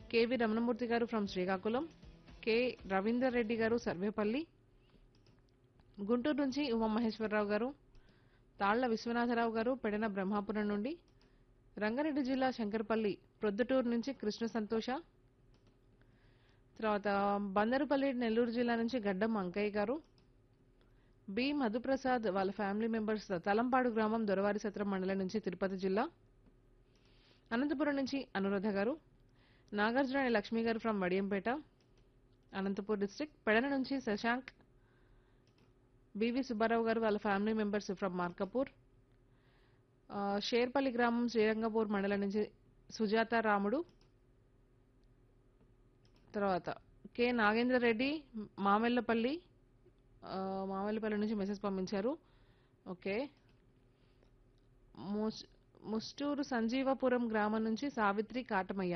KV Ramanamurthy గారు from Srikakulam K Ravinder Reddy గారు సర్వేపల్లి గుంటూరు నుంచి ఉమామహేశ్వరరావు గారు తాళ్ల విశ్వనాథరావు గారు పెడన బ్రహ్మాపురం నుండి రంగారెడ్డి జిల్లా శంకరపల్లి ప్రొద్దుటూరు నుంచి కృష్ణ సంతోష తర్వాత బందరుపల్లి నెల్లూరు జిల్లా నుంచి గడ్డం అంకయ్య గారు బి మధుప్రసాద్ వాళ్ళ ఫ్యామిలీ మెంబర్స్ తలంపాడు గ్రామం దొరవారి సత్రం మండలం నుంచి తిరుపతి జిల్లా అనంతపురం నుంచి అనురాధ గారు నాగార్జున అండ్ లక్ష్మి గారు ఫ్రమ్ వడియంపేట అనంతపూర్ డిస్ట్రిక్ట్ పెడన నుంచి శశాంక్ బివి సుబ్బారావు గారు వాళ్ళ ఫ్యామిలీ మెంబర్స్ ఫ్రమ్ మార్కపూర్ ఆ, షేర్పల్లి గ్రామం శ్రీరంగపూర్ మండలం నుంచి సుజాత రాముడు తర్వాత కె నాగేంద్ర రెడ్డి మామెల్లపల్లి ఆ, మామల్లపల్లి నుంచి మెసేజ్ పంపించారు ఓకే ముస్ ముస్టూరు సంజీవపురం గ్రామం నుంచి సావిత్రి కాటమయ్య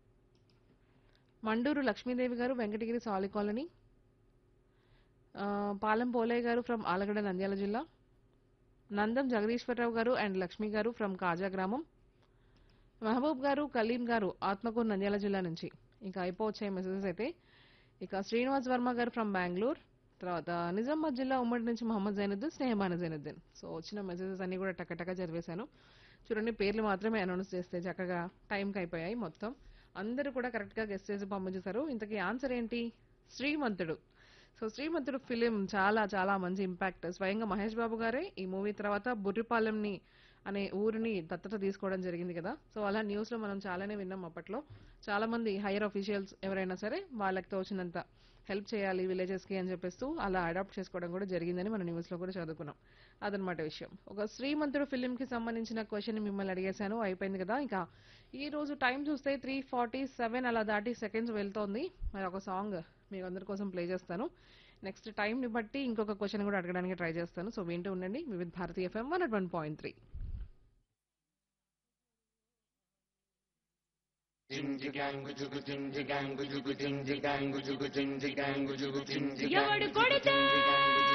మండూరు లక్ష్మీదేవి గారు వెంకటగిరి సాలి కాలనీ ఆ, పాలెం పోలయ్య గారు ఫ్రమ్ ఆలగడ్డ నంద్యాల జిల్లా నందం జగదీశ్వరరావు గారు అండ్ లక్ష్మి గారు ఫ్రమ్ కాజా గ్రామం మహబూబ్ గారు కలీం గారు ఆత్మకూరు నంద్యాల జిల్లా నుంచి ఇంకా అయిపోవచ్చాయి మెసేజెస్ అయితే ఇక శ్రీనివాస్ వర్మ గారు ఫ్రమ్ బెంగళూరు తర్వాత నిజామాబాద్ జిల్లా ఉమ్మడి నుంచి మహమ్మద్ జైనుద్దీన్ స్నేహమాన జైనుద్దీన్ సో వచ్చిన మెసేజెస్ అన్ని కూడా టకటక చదివేశాను చూడండి పేర్లు మాత్రమే అనౌన్స్ చేస్తే చక్కగా టైంకి అయిపోయాయి మొత్తం అందరూ కూడా కరెక్ట్గా గెస్ట్ చేసి పంపించేశారు ఇంతకీ ఆన్సర్ ఏంటి శ్రీమంతుడు సో శ్రీమంతుడు ఫిలిం చాలా చాలా మంచి ఇంపాక్ట్ స్వయంగా మహేష్ బాబు గారే ఈ మూవీ తర్వాత బుర్రిపాలెంని అనే ఊరిని దత్తత తీసుకోవడం జరిగింది కదా సో అలా న్యూస్ లో మనం చాలానే విన్నాం అప్పట్లో చాలా మంది హైయర్ అఫీషియల్స్ ఎవరైనా సరే వాళ్ళకి తోచినంత హెల్ప్ చేయాలి విలేజెస్ కి అని చెప్పేస్తూ అలా అడాప్ట్ చేసుకోవడం కూడా జరిగిందని మన న్యూస్ లో కూడా చదువుకున్నాం అదనమాట విషయం ఒక శ్రీమంతుడు ఫిలిం కి సంబంధించిన క్వశ్చన్ మిమ్మల్ని అడిగేశాను అయిపోయింది కదా ఇంకా ఈ రోజు టైం చూస్తే త్రీ ఫార్టీ సెవెన్ అలా దాటి సెకండ్స్ వెళ్తోంది మరి ఒక సాంగ్ మీ అందరి కోసం ప్లే చేస్తాను నెక్స్ట్ టైంని బట్టి ఇంకొక క్వశ్చన్ కూడా అడగడానికి ట్రై చేస్తాను సో వింటూ ఉండండి Vividh Bharati FM one one point three ఎవడు కొడితే